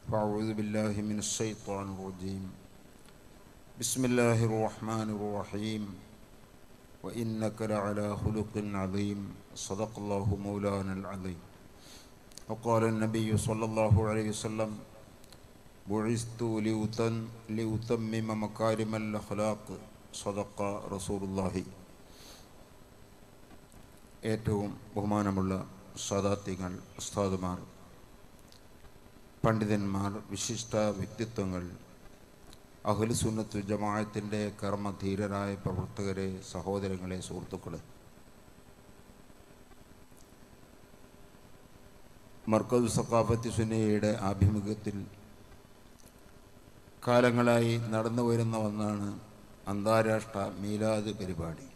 فأعوذ بالله من الشيطان الرجيم بسم الله الرحمن الرحيم وإنك لعلى خلق عظيم صدق الله مولانا العظيم وقال النبي صلى الله عليه وسلم بعثت لأتن لأتمم مكارم الأخلاق صدق رسول الله ഏറ്റവും ബഹുമാനമുള്ള സദാത്യങ്ങൾ ഉസ്താദുമാർ പണ്ഡിതന്മാർ വിശിഷ്ട വ്യക്തിത്വങ്ങൾ അഹ്ലുസുന്നത്ത് ജമാഅത്തിൻ്റെ കർമ്മധീരരായ പ്രവർത്തകരെ സഹോദരങ്ങളെ സുഹൃത്തുക്കളെ മർക്കസ് സക്കാഫത്തി സുന്നയുടെ ആഭിമുഖ്യത്തിൽ കാലങ്ങളായി നടന്നു വരുന്ന ഒന്നാണ് അന്താരാഷ്ട്ര മീലാദ് പരിപാടി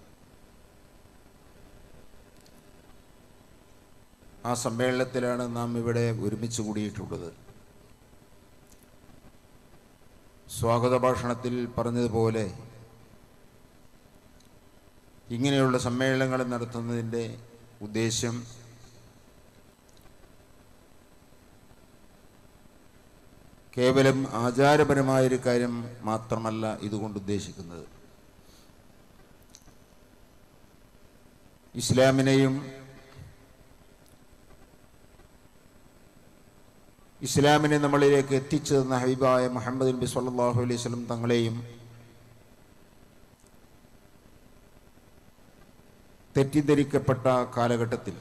ആ സമ്മേളനത്തിലാണ് നാം ഇവിടെ ഒരുമിച്ച് കൂടിയിട്ടുള്ളത് സ്വാഗത ഭാഷണത്തിൽ പറഞ്ഞതുപോലെ ഇങ്ങനെയുള്ള സമ്മേളനങ്ങൾ നടത്തുന്നതിൻ്റെ ഉദ്ദേശ്യം കേവലം ആചാരപരമായൊരു കാര്യം മാത്രമല്ല ഇതുകൊണ്ട് ഉദ്ദേശിക്കുന്നത് ഇസ്ലാമിനെയും ഇസ്ലാമിനെ നമ്മളിലേക്ക് എത്തിച്ചു തന്ന ഹബീബായ മുഹമ്മദ് നബി സല്ലല്ലാഹു അലൈഹി വസല്ലം തങ്ങളെയും തെറ്റിദ്ധരിക്കപ്പെട്ട കാലഘട്ടത്തിൽ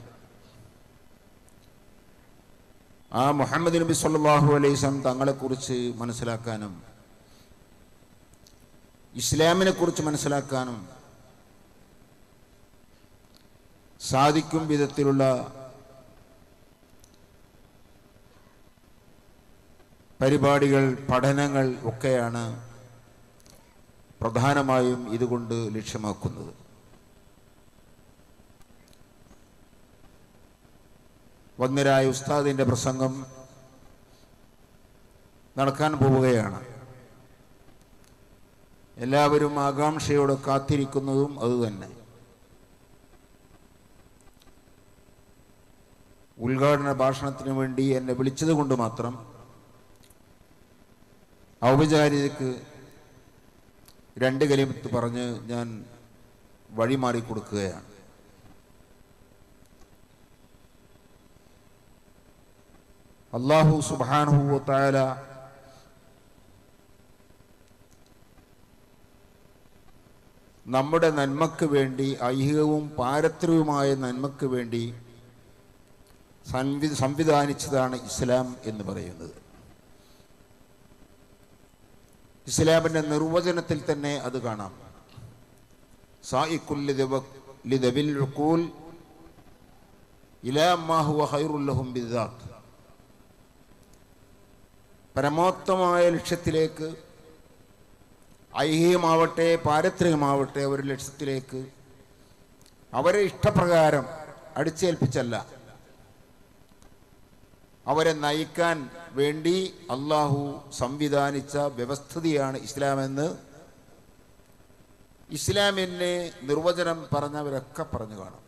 ആ മുഹമ്മദ് നബി സല്ലല്ലാഹു അലൈഹി വസല്ലം തങ്ങളെക്കുറിച്ച് മനസ്സിലാക്കാനും ഇസ്ലാമിനെ കുറിച്ച് മനസ്സിലാക്കാനും സാധിക്കും വിധത്തിലുള്ള പരിപാടികൾ പഠനങ്ങൾ ഒക്കെയാണ് പ്രധാനമായും ഇതുകൊണ്ട് ലക്ഷ്യമാക്കുന്നത് വന്നിരായ ഉസ്താദിൻ്റെ പ്രസംഗം നടക്കാൻ പോവുകയാണ് എല്ലാവരും ആകാംക്ഷയോടെ കാത്തിരിക്കുന്നതും അതുതന്നെ ഉദ്ഘാടന ഭാഷണത്തിന് വേണ്ടി എന്നെ വിളിച്ചത് കൊണ്ട് മാത്രം ഔപചാരികക്ക് രണ്ട് കലിമത്ത് പറഞ്ഞ് ഞാൻ വഴിമാറി കൊടുക്കുകയാണ് അള്ളാഹു സുബാനുഹു തായാല നമ്മുടെ നന്മക്ക് വേണ്ടി ഐഹികവും പാരത്രികവുമായ നന്മക്ക് വേണ്ടി സംവി സംവിധാനിച്ചതാണ് ഇസ്ലാം എന്ന് പറയുന്നത് ഇസ്ലാമിൻ്റെ നിർവചനത്തിൽ തന്നെ അത് കാണാം സായിക്കുല്ലിദവിൽ ഹൈറുല്ലഹും ബിദാത്ത് പരമോത്തമായ ലക്ഷ്യത്തിലേക്ക് ഐഹികമാവട്ടെ പാരത്രികമാവട്ടെ ഒരു ലക്ഷ്യത്തിലേക്ക് അവരെ ഇഷ്ടപ്രകാരം അടിച്ചേൽപ്പിച്ചല്ല അവരെ നയിക്കാൻ വേണ്ടി അള്ളാഹു സംവിധാനിച്ച വ്യവസ്ഥിതിയാണ് ഇസ്ലാമെന്ന് ഇസ്ലാമിന് നിർവചനം പറഞ്ഞവരൊക്കെ പറഞ്ഞു കാണും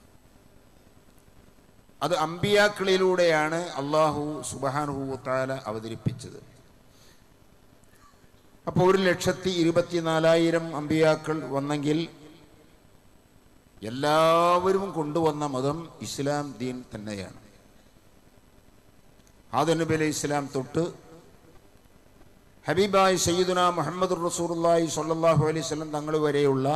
അത് അമ്പിയാക്കളിലൂടെയാണ് അള്ളാഹു സുബാനുഹു താല അവതരിപ്പിച്ചത് അപ്പോൾ ഒരു ലക്ഷത്തി ഇരുപത്തിനാലായിരം അമ്പിയാക്കൾ വന്നെങ്കിൽ എല്ലാവരും കൊണ്ടുവന്ന മതം ഇസ്ലാം ദീൻ തന്നെയാണ് ആദനബി അലൈഹി ഇസ്ലാം തൊട്ട് ഹബീബായ് സയ്യിദുന മുഹമ്മദ് റസൂർല്ലാഹി സല്ലാഹു അലൈഹി സ്വലം തങ്ങൾ വരെയുള്ള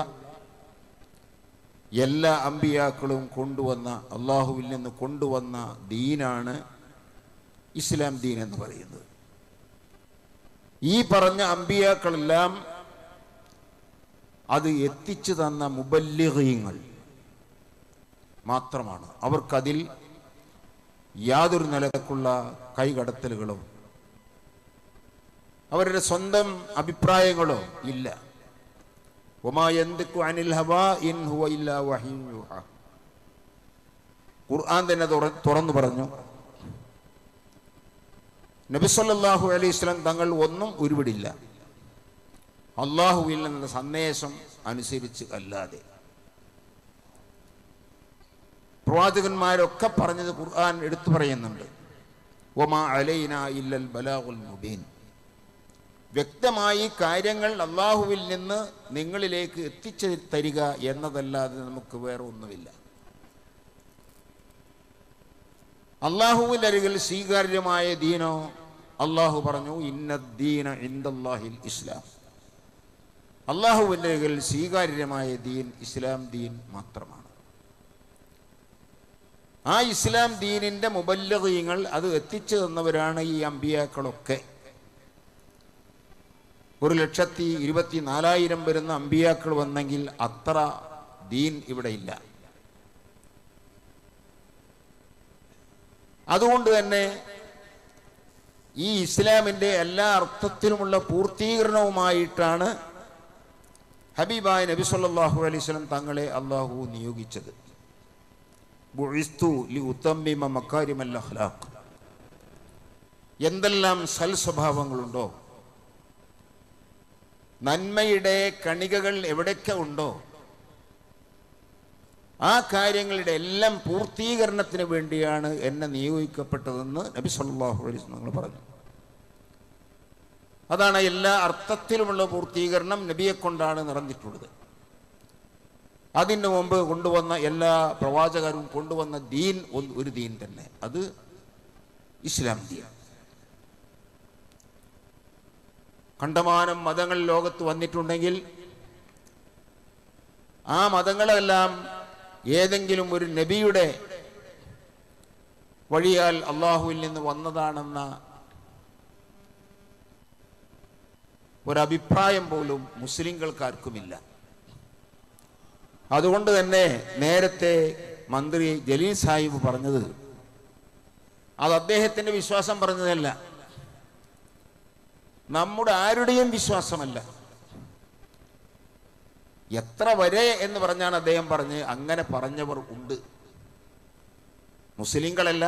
എല്ലാ അമ്പിയാക്കളും കൊണ്ടുവന്ന അള്ളാഹുവിൽ നിന്ന് കൊണ്ടുവന്ന ദീനാണ് ഇസ്ലാം ദീൻ എന്ന് പറയുന്നത് ഈ പറഞ്ഞ അമ്പിയാക്കളെല്ലാം അത് എത്തിച്ചു തന്ന മുബല്ലിഹീങ്ങൾ മാത്രമാണ് അവർക്കതിൽ യാതൊരു നിലക്കുള്ള കൈകടത്തലുകളോ അവരുടെ സ്വന്തം അഭിപ്രായങ്ങളോ ഇല്ല അനിൽ ഇൻ ഹുവ ഇല്ലാ ഖുർആൻ തന്നെ തുറന്നു പറഞ്ഞു നബിസല്ലാഹു അലൈഹി സ്വലം തങ്ങൾ ഒന്നും ഉരുവിടില്ല അള്ളാഹുവിൽ നിന്നുള്ള സന്ദേശം അനുസരിച്ച് അല്ലാതെ പ്രവാചകന്മാരൊക്കെ പറഞ്ഞത് ഖുർആൻ എടുത്തു പറയുന്നുണ്ട് ഒമാ അലൈന ഇല്ലൽ ബലാഗുൽ മുബീൻ വ്യക്തമായി കാര്യങ്ങൾ അള്ളാഹുവിൽ നിന്ന് നിങ്ങളിലേക്ക് എത്തിച്ചു തരിക എന്നതല്ലാതെ നമുക്ക് വേറെ ഒന്നുമില്ല അള്ളാഹുവിൻ്റെ അരികിൽ സ്വീകാര്യമായ ദീനോ അള്ളാഹു പറഞ്ഞു ഇന്നദ്ദീന ഇന്ദല്ലാഹിൽ ഇസ്ലാം അള്ളാഹുവിൻ്റെ അരികിൽ സ്വീകാര്യമായ ദീൻ ഇസ്ലാം ദീൻ മാത്രമാണ് ആ ഇസ്ലാം ദീനിൻ്റെ മുബല്ലകീങ്ങൾ അത് എത്തിച്ചു തന്നവരാണ് ഈ അമ്പിയാക്കളൊക്കെ ഒരു ലക്ഷത്തി ഇരുപത്തി നാലായിരം വരുന്ന അമ്പിയാക്കൾ വന്നെങ്കിൽ അത്ര ദീൻ ഇവിടെ ഇല്ല അതുകൊണ്ട് തന്നെ ഈ ഇസ്ലാമിൻ്റെ എല്ലാ അർത്ഥത്തിലുമുള്ള പൂർത്തീകരണവുമായിട്ടാണ് ഹബീബായ നബി സല്ലല്ലാഹു അലൈഹി വസല്ലം തങ്ങളെ അള്ളാഹു നിയോഗിച്ചത് ബുഇസ്തു ലി ഉത്തമ്മിമ മക്കാരിമൽ അഖ്ലാഖ് എന്തെല്ലാം സൽ സ്വഭാവങ്ങളുണ്ടോ നന്മയുടെ കണികകൾ എവിടെയൊക്കെ ഉണ്ടോ ആ കാര്യങ്ങളുടെ എല്ലാം പൂർത്തീകരണത്തിന് വേണ്ടിയാണ് എന്നെ നിയോഗിക്കപ്പെട്ടതെന്ന് നബി സല്ലല്ലാഹു അലൈഹി വസല്ലം തങ്ങൾ പറഞ്ഞു അതാണ് എല്ലാ അർത്ഥത്തിലുമുള്ള പൂർത്തീകരണം നബിയെ കൊണ്ടാണ് നടന്നിട്ടുള്ളത് അതിന് മുമ്പ് കൊണ്ടുവന്ന എല്ലാ പ്രവാചകരും കൊണ്ടുവന്ന ദീൻ ഒന്ന് ഒരു ദീൻ തന്നെ അത് ഇസ്ലാം ദീൻ കണ്ടമാനം മതങ്ങൾ ലോകത്ത് വന്നിട്ടുണ്ടെങ്കിൽ ആ മതങ്ങളെല്ലാം ഏതെങ്കിലും ഒരു നബിയുടെ വഴിയാൽ അള്ളാഹുവിൽ നിന്ന് വന്നതാണെന്ന ഒരഭിപ്രായം പോലും മുസ്ലിങ്ങൾക്കാർക്കുമില്ല അതുകൊണ്ട് തന്നെ നേരത്തെ മന്ത്രി ജലീൽ സാഹിബ് പറഞ്ഞത് അത് അദ്ദേഹത്തിൻ്റെ വിശ്വാസം പറഞ്ഞതല്ല നമ്മുടെ ആരുടെയും വിശ്വാസമല്ല എത്ര വരെ എന്ന് പറഞ്ഞാണ് അദ്ദേഹം പറഞ്ഞ് അങ്ങനെ പറഞ്ഞവർ ഉണ്ട് മുസ്ലിങ്ങളല്ല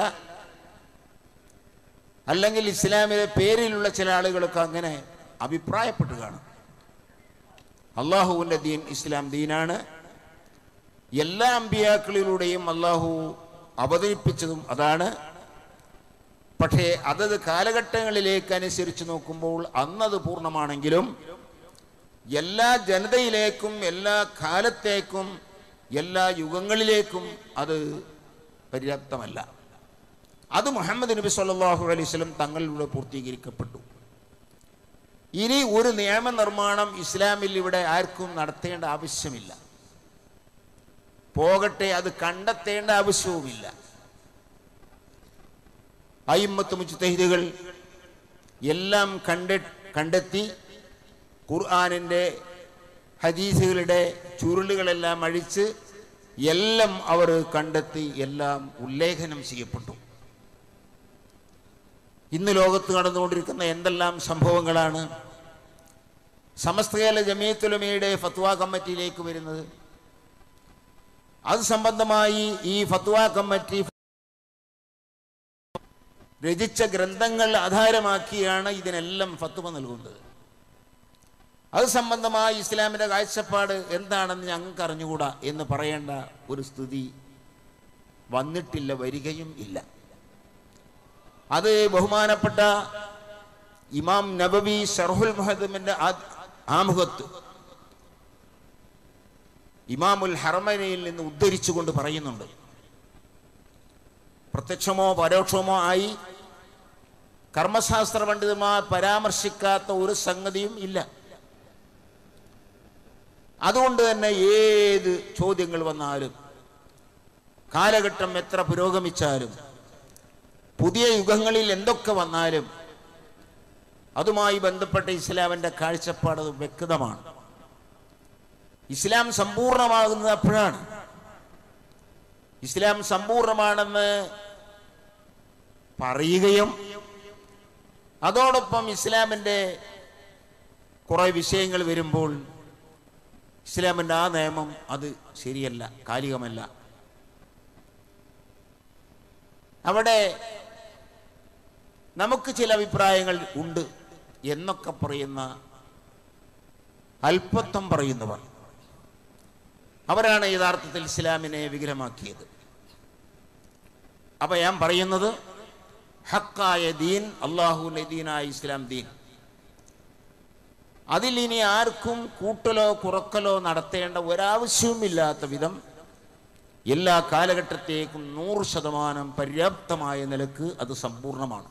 അല്ലെങ്കിൽ ഇസ്ലാമിലെ പേരിലുള്ള ചില ആളുകളൊക്കെ അങ്ങനെ അഭിപ്രായപ്പെട്ട് കാണും അള്ളാഹുവിൻ്റെ ദീൻ ഇസ്ലാം ദീനാണ് എല്ലാ അമ്പിയാക്കളിലൂടെയും അള്ളാഹു അവതരിപ്പിച്ചതും അതാണ് പക്ഷേ അതത് കാലഘട്ടങ്ങളിലേക്ക് അനുസരിച്ച് നോക്കുമ്പോൾ അന്നത് പൂർണ്ണമാണെങ്കിലും എല്ലാ ജനതയിലേക്കും എല്ലാ കാലത്തേക്കും എല്ലാ യുഗങ്ങളിലേക്കും അത് പര്യാപ്തമല്ല അത് മുഹമ്മദ് നബി സല്ലല്ലാഹു അലൈഹി വസല്ലം തങ്ങളിലൂടെ പൂർത്തീകരിക്കപ്പെട്ടു ഇനി ഒരു നിയമനിർമ്മാണം ഇസ്ലാമിൽ ഇവിടെ ആർക്കും നടത്തേണ്ട ആവശ്യമില്ല പോകട്ടെ അത് കണ്ടെത്തേണ്ട ആവശ്യവുമില്ല അയിമത്ത് മുജ്തഹിദുകൾ എല്ലാം കണ്ടെ കണ്ടെത്തി ഖുർആാനിൻ്റെ ഹദീസുകളുടെ ചുരുളുകളെല്ലാം അഴിച്ച് എല്ലാം അവർ കണ്ടെത്തി എല്ലാം ഉല്ലേഖനം ചെയ്യപ്പെട്ടു ഇന്ന് ലോകത്ത് നടന്നുകൊണ്ടിരിക്കുന്ന എന്തെല്ലാം സംഭവങ്ങളാണ് സമസ്തകാല ജമീത്തുലമയുടെ ഫത്വ കമ്മിറ്റിയിലേക്ക് വരുന്നത് അത് സംബന്ധമായി ഈ ഫത്വ കമ്മിറ്റി രചിച്ച ഗ്രന്ഥങ്ങൾ ആധാരമാക്കിയാണ് ഇതിനെല്ലാം ഫത്വ നൽകുന്നത് അത് സംബന്ധമായി ഇസ്ലാമിൻ്റെ കാഴ്ചപ്പാട് എന്താണെന്ന് ഞങ്ങൾക്ക് അറിഞ്ഞുകൂടാ എന്ന് പറയേണ്ട ഒരു സ്ഥിതി വന്നിട്ടില്ല വരികയും ഇല്ല അത് ബഹുമാനപ്പെട്ട ഇമാം നബവി ഷർഹുൽ മുഹദമിൻ്റെ ആമുഖത്ത് ഇമാമുൽ ഹറമനയിൽ നിന്ന് ഉദ്ധരിച്ചുകൊണ്ട് പറയുന്നുണ്ട് പ്രത്യക്ഷമോ പരോക്ഷമോ ആയി കർമ്മശാസ്ത്ര പണ്ഡിതന്മാർ പരാമർശിക്കാത്ത ഒരു സംഗതിയും ഇല്ല അതുകൊണ്ട് തന്നെ ഏത് ചോദ്യങ്ങൾ വന്നാലും കാലഘട്ടം എത്ര പുരോഗമിച്ചാലും പുതിയ യുഗങ്ങളിൽ എന്തൊക്കെ വന്നാലും അതുമായി ബന്ധപ്പെട്ട ഇസ്ലാമിൻ്റെ കാഴ്ചപ്പാട് അത് വ്യക്തമാണ് ഇസ്ലാം സമ്പൂർണ്ണമാകുന്നത് അപ്പോഴാണ് ഇസ്ലാം സമ്പൂർണ്ണമാണെന്ന് പറയുകയും അതോടൊപ്പം ഇസ്ലാമിൻ്റെ കുറേ വിഷയങ്ങൾ വരുമ്പോൾ ഇസ്ലാമിൻ്റെ ആ നിയമം അത് ശരിയല്ല കാലികമല്ല അവിടെ നമുക്ക് ചില അഭിപ്രായങ്ങൾ ഉണ്ട് എന്നൊക്കെ പറയുന്ന അല്പത്വം പറയുന്നവർ അവരാണ് യഥാർത്ഥത്തിൽ ഇസ്ലാമിനെ വിഗ്രഹമാക്കിയത് അപ്പം ഞാൻ പറയുന്നത് ഹക്കായ ദീൻ അള്ളാഹുവിൻ്റെ ദീനായ ഇസ്ലാം ദീൻ അതിൽ ഇനി ആർക്കും കൂട്ടലോ കുറക്കലോ നടത്തേണ്ട ഒരാവശ്യവുമില്ലാത്ത വിധം എല്ലാ കാലഘട്ടത്തേക്കും നൂറ് ശതമാനം പര്യാപ്തമായ നിലക്ക് അത് സമ്പൂർണ്ണമാണ്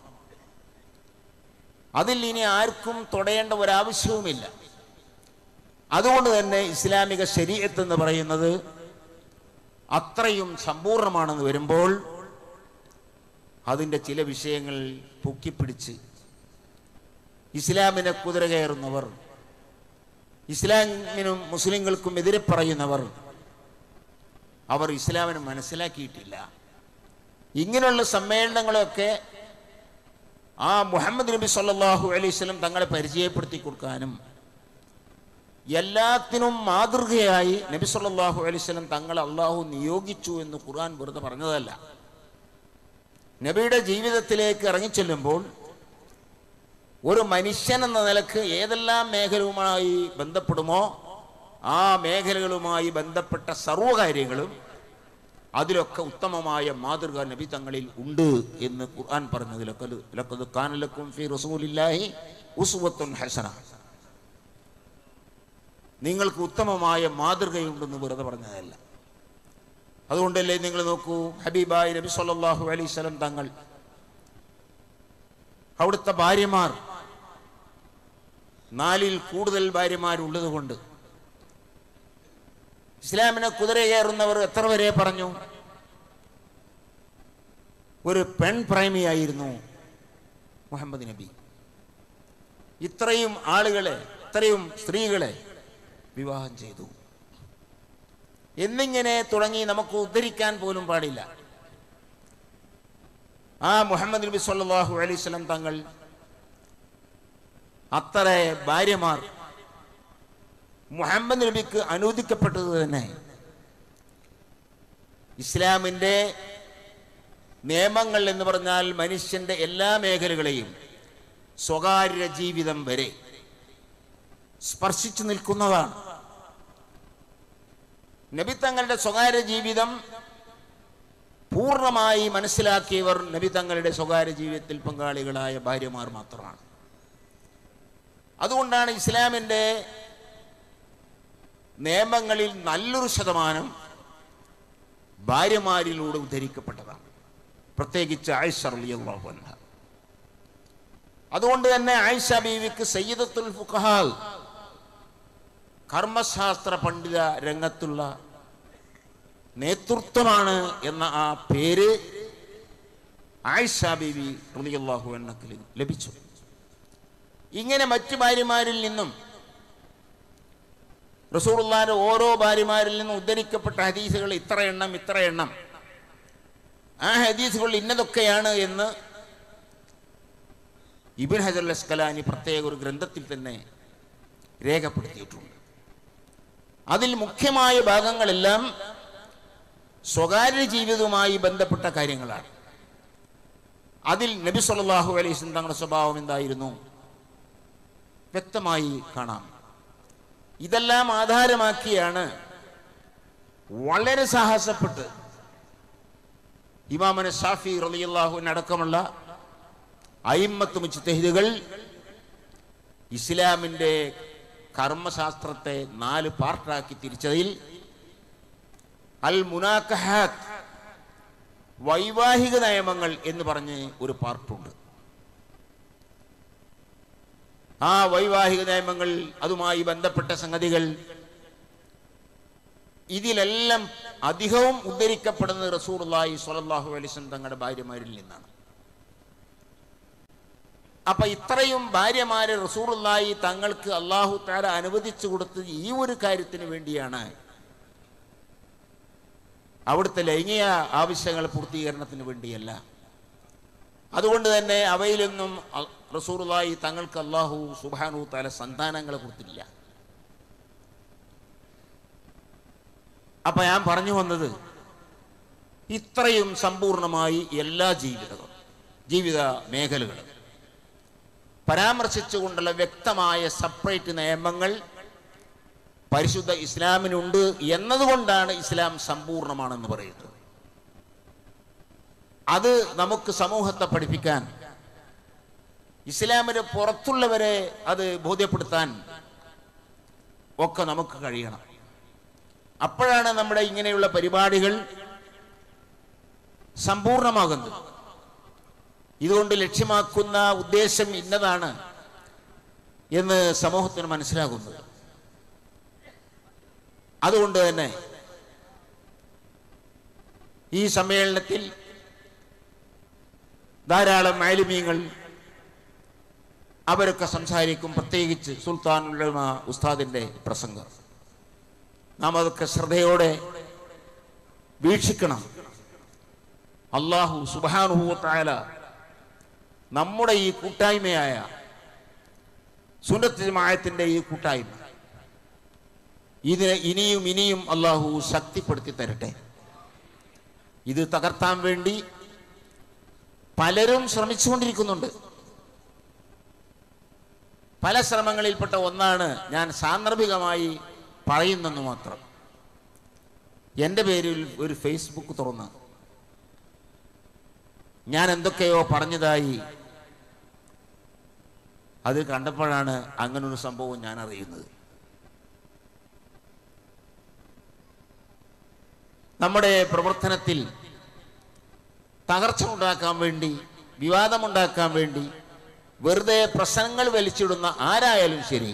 അതിൽ ഇനി ആർക്കും തൊടയേണ്ട ഒരാവശ്യവുമില്ല അതുകൊണ്ട് തന്നെ ഇസ്ലാമിക ശരീരത്ത് എന്ന് പറയുന്നത് അത്രയും സമ്പൂർണ്ണമാണെന്ന് വരുമ്പോൾ അതിൻ്റെ ചില വിഷയങ്ങൾ പൊക്കിപ്പിടിച്ച് ഇസ്ലാമിനെ കുതിര കയറുന്നവർ ഇസ്ലാമിനും മുസ്ലിങ്ങൾക്കും എതിരെ പറയുന്നവർ അവർ ഇസ്ലാമിനെ മനസ്സിലാക്കിയിട്ടില്ല ഇങ്ങനെയുള്ള സമ്മേളനങ്ങളൊക്കെ ആ മുഹമ്മദ് നബി സല്ലല്ലാഹു അലൈഹി വസല്ലം തങ്ങളെ പരിചയപ്പെടുത്തി കൊടുക്കാനും എല്ലാത്തിനും മാതൃകയായി നബി സല്ലല്ലാഹു അലൈഹി വസല്ലം തങ്ങളെ അള്ളാഹു നിയോഗിച്ചു എന്ന് ഖുർആൻ വെറുതെ പറഞ്ഞതല്ല നബിയുടെ ജീവിതത്തിലേക്ക് ഇറങ്ങിച്ചെല്ലുമ്പോൾ ഒരു മനുഷ്യൻ എന്ന നിലക്ക് ഏതെല്ലാം മേഖലയുമായി ബന്ധപ്പെടുമോ ആ മേഖലകളുമായി ബന്ധപ്പെട്ട സർവ്വകാര്യങ്ങളും അതിലൊക്കെ ഉത്തമമായ മാതൃക നബി തങ്ങളിൽ ഉണ്ട് എന്ന് ഖുർആൻ പറഞ്ഞതിലൊക്കെ ലക്കത് കാനലക്കും ഫി റസൂലില്ലാഹി ഉസ്വത്തുൻ ഹസന നിങ്ങൾക്ക് ഉത്തമമായ മാതൃകയുണ്ടെന്ന് വെറുതെ പറഞ്ഞതല്ല അതുകൊണ്ടല്ലേ നിങ്ങൾ നോക്കൂ ഹബീബായി നബി സല്ലല്ലാഹു അലൈഹി വസല്ലം തങ്ങൾ അവിടുത്തെ ഭാര്യമാർ നാലിൽ കൂടുതൽ ഭാര്യമാരുള്ളത് കൊണ്ട് ഇസ്ലാമിനെ കുതിര കയറുന്നവർ എത്ര വരെ പറഞ്ഞു ഒരു പെൺ പ്രേമിയായിരുന്നു മുഹമ്മദ് നബി ഇത്രയും ആളുകളെ ഇത്രയും സ്ത്രീകളെ വിവാഹം ചെയ്തു എന്നിങ്ങനെ തുടങ്ങി നമുക്ക് ഉദ്ധരിക്കാൻ പോലും പാടില്ല ആ മുഹമ്മദ് നബി സല്ലല്ലാഹു അലൈഹി വസല്ലം തങ്ങൾ അത്ര ഭാര്യമാർ മുഹമ്മദ് നബിക്ക് അനുവദിക്കപ്പെട്ടത് തന്നെ ഇസ്ലാമിൻ്റെ നിയമങ്ങൾ എന്ന് പറഞ്ഞാൽ മനുഷ്യന്റെ എല്ലാ മേഖലകളെയും സ്വകാര്യ ജീവിതം വരെ സ്പർശിച്ചു നിൽക്കുന്നതാണ് നബി തങ്ങളുടെ സ്വകാര്യ ജീവിതം പൂർണ്ണമായി മനസ്സിലാക്കിയവർ നബി തങ്ങളുടെ സ്വകാര്യ ജീവിതത്തിൽ പങ്കാളികളായ ഭാര്യമാർ മാത്രമാണ് അതുകൊണ്ടാണ് ഇസ്ലാമിൻ്റെ നിയമങ്ങളിൽ നല്ലൊരു ശതമാനം ഭാര്യമാരിലൂടെ ഉദ്ധരിക്കപ്പെട്ടതാണ് പ്രത്യേകിച്ച് ആയിഷ റളിയല്ലാഹു അൻഹ അതുകൊണ്ട് തന്നെ ആയിഷ ബീവിക്ക് സയ്യിദത്തുൽ ഫുഖഹാ കർമ്മശാസ്ത്ര പണ്ഡിത രംഗത്തുള്ള നേതൃത്വമാണ് എന്ന ആ പേര് ആയിഷ ബീവി റളിയല്ലാഹു അൻഹക്ക് ലഭിച്ചു ഇങ്ങനെ മറ്റു ഭാര്യമാരിൽ നിന്നും റസൂറുള്ളാന്റെ ഓരോ ഭാര്യമാരിൽ നിന്നും ഉദ്ധരിക്കപ്പെട്ട ഹദീസുകൾ ഇത്ര എണ്ണം ഇത്ര എണ്ണം ആ ഹദീസുകൾ ഇന്നതൊക്കെയാണ് എന്ന് ഇബിൻ ഹജർ അസ്കലാനി പ്രത്യേക ഒരു ഗ്രന്ഥത്തിൽ തന്നെ രേഖപ്പെടുത്തിയിട്ടുണ്ട് അതിൽ മുഖ്യമായ ഭാഗങ്ങളെല്ലാം സ്വകാര്യ ജീവിതവുമായി ബന്ധപ്പെട്ട കാര്യങ്ങളാണ് അതിൽ നബി സല്ലല്ലാഹു അലൈഹി വസല്ലം തങ്ങളുടെ സ്വഭാവം എന്തായിരുന്നു വ്യക്തമായി കാണാം ഇതെല്ലാം ആധാരമാക്കിയാണ് വളരെ സാഹസപ്പെട്ട് ഇമാമന ഷാഫി റളിയല്ലാഹുവിന് അടക്കമുള്ള അയിമ്മത്ത് മുജ്തഹിദുകൾ ഇസ്ലാമിൻ്റെ കർമ്മശാസ്ത്രത്തെ നാല് പാർട്ടാക്കി തിരിച്ചതിൽ അൽ മുനാക്കഹാത്ത് വൈവാഹിക നിയമങ്ങൾ എന്ന് പറഞ്ഞ് ഒരു പാർട്ടുണ്ട് ആ വൈവാഹിക നിയമങ്ങൾ അതുമായി ബന്ധപ്പെട്ട സംഗതികൾ ഇതിലെല്ലാം അധികവും ഉദ്ധരിക്കപ്പെടുന്നത് റസൂർലായി സ്വലല്ലാഹു അലിസ്ലം തങ്ങളുടെ ഭാര്യമാരിൽ നിന്നാണ് അപ്പൊ ഇത്രയും ഭാര്യമാരെ റസൂറുള്ളായി തങ്ങൾക്ക് അള്ളാഹു താര അനുവദിച്ചു കൊടുത്തത് ഈ ഒരു കാര്യത്തിന് വേണ്ടിയാണ് അവിടുത്തെ ലൈംഗിക ആവശ്യങ്ങൾ പൂർത്തീകരണത്തിന് വേണ്ടിയല്ല അതുകൊണ്ട് തന്നെ അവയിലൊന്നും റസൂറുള്ളായി തങ്ങൾക്ക് അള്ളാഹു സുബാനു താല സന്താനങ്ങളെ കൊടുത്തില്ല അപ്പൊ ഞാൻ പറഞ്ഞു വന്നത് ഇത്രയും സമ്പൂർണമായി എല്ലാ ജീവിതവും ജീവിത മേഖലകളും പരാമർശിച്ചുകൊണ്ടുള്ള വ്യക്തമായ സെപ്പറേറ്റ് നിയമങ്ങൾ പരിശുദ്ധ ഇസ്ലാമിനുണ്ട് എന്നതുകൊണ്ടാണ് ഇസ്ലാം സമ്പൂർണ്ണമാണെന്ന് പറയുന്നത് അത് നമുക്ക് സമൂഹത്തെ പഠിപ്പിക്കാൻ ഇസ്ലാമിന് പുറത്തുള്ളവരെ അത് ബോധ്യപ്പെടുത്താൻ ഒക്കെ നമുക്ക് കഴിയണം അപ്പോഴാണ് നമ്മുടെ ഇങ്ങനെയുള്ള പരിപാടികൾ സമ്പൂർണമാകുന്നത് ഇതുകൊണ്ട് ലക്ഷ്യമാക്കുന്ന ഉദ്ദേശം ഇന്നതാണ് എന്ന് സമൂഹത്തിന് മനസ്സിലാകുന്നത് അതുകൊണ്ട് തന്നെ ഈ സമ്മേളനത്തിൽ ധാരാളം മാലിന്യങ്ങൾ അവരൊക്കെ സംസാരിക്കും പ്രത്യേകിച്ച് സുൽത്താനുലമ ഉസ്താദിൻ്റെ പ്രസംഗം നാം അതൊക്കെ ശ്രദ്ധയോടെ വീക്ഷിക്കണം അള്ളാഹു സുബാനുഭൂത്തായ നമ്മുടെ ഈ കൂട്ടായ്മയായ സുന്നത്ത് ജമാഅത്തിന്റെ ഈ കൂട്ടായ്മ ഇതിനെ ഇനിയും ഇനിയും അള്ളാഹു ശക്തിപ്പെടുത്തി തരട്ടെ ഇത് തകർത്താൻ വേണ്ടി പലരും ശ്രമിച്ചുകൊണ്ടിരിക്കുന്നുണ്ട് പല ശ്രമങ്ങളിൽപ്പെട്ട ഒന്നാണ് ഞാൻ സാന്ദർഭികമായി പറയുന്നെന്ന് മാത്രം എൻ്റെ പേരിൽ ഒരു ഫേസ്ബുക്ക് തുറന്ന് ഞാൻ എന്തൊക്കെയോ പറഞ്ഞതായി അത് കണ്ടപ്പോഴാണ് അങ്ങനൊരു സംഭവം ഞാൻ അറിയുന്നത് നമ്മുടെ പ്രവർത്തനത്തിൽ തകർച്ച ഉണ്ടാക്കാൻ വേണ്ടി വിവാദമുണ്ടാക്കാൻ വേണ്ടി വെറുതെ പ്രശ്നങ്ങൾ വലിച്ചിടുന്ന ആരായാലും ശരി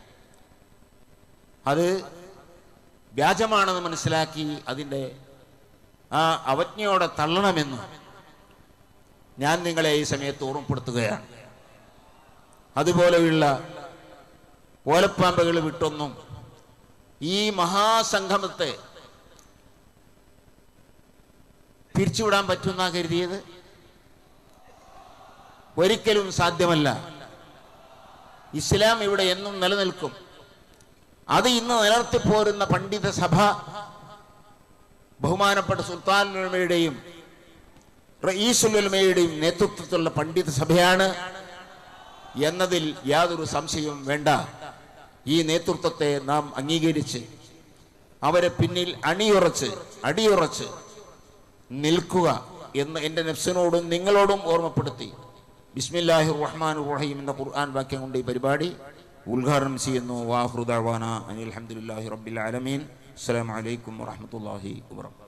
അത് വ്യാജമാണെന്ന് മനസ്സിലാക്കി അതിൻ്റെ ആ അവജ്ഞയോടെ തള്ളണമെന്ന് ഞാൻ നിങ്ങളെ ഈ സമയത്ത് ഓർമ്മപ്പെടുത്തുകയാണ് അതുപോലെയുള്ള ഓലപ്പാമ്പകൾ വിട്ടൊന്നും ഈ മഹാസംഗമത്തെ പിരിച്ചുവിടാൻ പറ്റുന്ന കരുതിയത് ഒരിക്കലും സാധ്യമല്ല ഇസ്ലാം ഇവിടെ എന്നും നിലനിൽക്കും അത് ഇന്ന് നിലനിർത്തിപ്പോരുന്ന പണ്ഡിത സഭ ബഹുമാനപ്പെട്ട സുൽത്താനുലമയുടെയും റയീസുലുലമയുടെയും നേതൃത്വത്തിലുള്ള പണ്ഡിത സഭയാണ് എന്നതിൽ യാതൊരു സംശയവും വേണ്ട ഈ നേതൃത്വത്തെ നാം അംഗീകരിച്ച് അവരെ പിന്നിൽ അണിയുറച്ച് അടിയുറച്ച് നിൽക്കുക എന്ന് എൻ്റെ നെഫ്സിനോടും നിങ്ങളോടും ഓർമ്മപ്പെടുത്തി ബിസ്മില്ലാഹി റഹ്മാൻ റഹീം എന്ന ഖുർആൻ വാക്യം കൊണ്ട് ഈ പരിപാടി ഉദ്ഘാടനം ചെയ്യുന്നു വാഹൃദാന അനിൽ അഹമ്മദില്ലാഹി റബ്ബിൽ ആലമീൻ അസ്സലാമു അലൈക്കും വറഹ്മത്തുള്ളാഹി വബറകാതുഹു